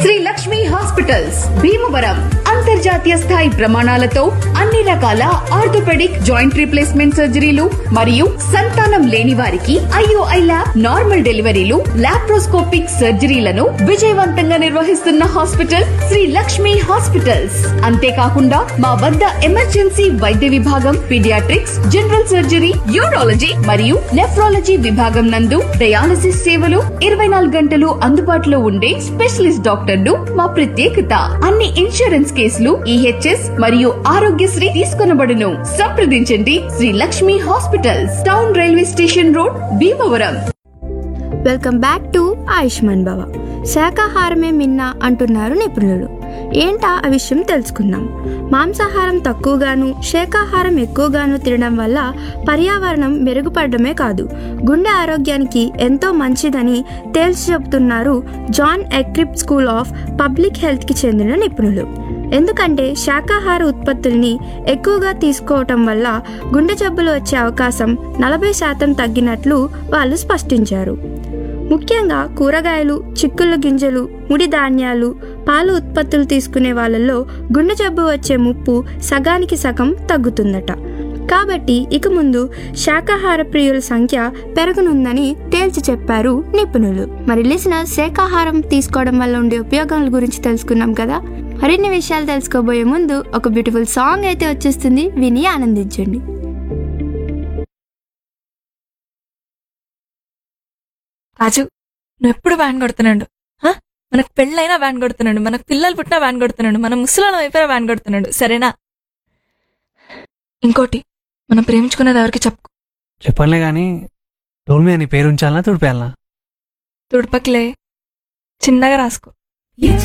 Shri Lakshmi hospitals Bhimavaram అంతర్జాతీయ స్థాయి ప్రమాణాలతో అన్ని రకాల ఆర్థోపెడిక్ జాయింట్ రీప్లేస్మెంట్ సర్జరీలు మరియు సంతానం లేని వారికి IOI lab normal deliveries laparoscopic సర్జరీలను విజయవంతంగా నిర్వహిస్తున్న హాస్పిటల్ శ్రీ లక్ష్మి హాస్పిటల్స్ అంతేకాకుండా మా వద్ద ఎమర్జెన్సీ వైద్య విభాగం పీడియాట్రిక్స్ జనరల్ సర్జరీ యూరాలజీ మరియు నెఫ్రాలజీ విభాగం నందు డయాలసిస్ సేవలు ఇరవై నాలుగు గంటలు అందుబాటులో ఉండే స్పెషలిస్ట్ డాక్టర్లు మా ప్రత్యేకత అన్ని ఇన్సూరెన్స్ కేసులు ఈహెచ్ఎస్ మరియు ఆరోగ్యశ్రీ తీసుకొనబడును సంప్రదించండి Sri Lakshmi hospitals town railway station road Bhimavaram welcome back to Ayushman Bhava శాకాహారమే మిన్న అంటున్నారు నిపుణులు ఏంటా ఆ విషయం తెలుసుకుందాం మాంసాహారం తక్కువగాను శాకాహారం ఎక్కువగాను తినడం వల్ల పర్యావరణం మెరుగుపడమే కాదు గుండె ఆరోగ్యానికి ఎంతో మంచిదని తేల్చి చెబుతున్నారు జాన్ ఎక్రిప్ స్కూల్ ఆఫ్ పబ్లిక్ హెల్త్కి చెందిన నిపుణులు ఎందుకంటే శాకాహార ఉత్పత్తుల్ని ఎక్కువగా తీసుకోవటం వల్ల గుండె జబ్బులు వచ్చే అవకాశం నలభై శాతం తగ్గినట్లు వాళ్ళు స్పష్టించారు ముఖ్యంగా కూరగాయలు చిక్కుళ్ళ గింజలు ముడి ధాన్యాలు పాల ఉత్పత్తులు తీసుకునే వాళ్ళల్లో గుండె జబ్బు వచ్చే ముప్పు సగానికి సగం తగ్గుతుందట కాబట్టి ఇక ముందు శాకాహార ప్రియుల సంఖ్య పెరగనుందని తేల్చి చెప్పారు నిపుణులు మరి లిసిన శాకాహారం తీసుకోవడం వల్ల ఉండే ఉపయోగాల గురించి తెలుసుకున్నాం కదా మరిన్ని విషయాలు తెలుసుకోబోయే ముందు ఒక బ్యూటిఫుల్ సాంగ్ అయితే వచ్చేస్తుంది విని ఆనందించండి రాజు నువ్వు ఎప్పుడు వ్యాన్ కొడుతున్నాడు హా? మనకు పెళ్ళైనా వ్యాన్ కొడుతున్నాడు మనకు పిల్లలు పుట్టినా వ్యాన్ కొడుతున్నాడు మన ముసలాళ్ళం అయిపోయినా వ్యాన్ కొడుతున్నాడు సరేనా ఇంకోటి మనం ప్రేమించుకున్నది ఎవరికి చెప్పు చెప్పనులే కానీ టోల్ మీద నీ పేరు ఉంచాలనా తుడిపేయాలనా తుడపకిలే చిన్నగా రాసుకో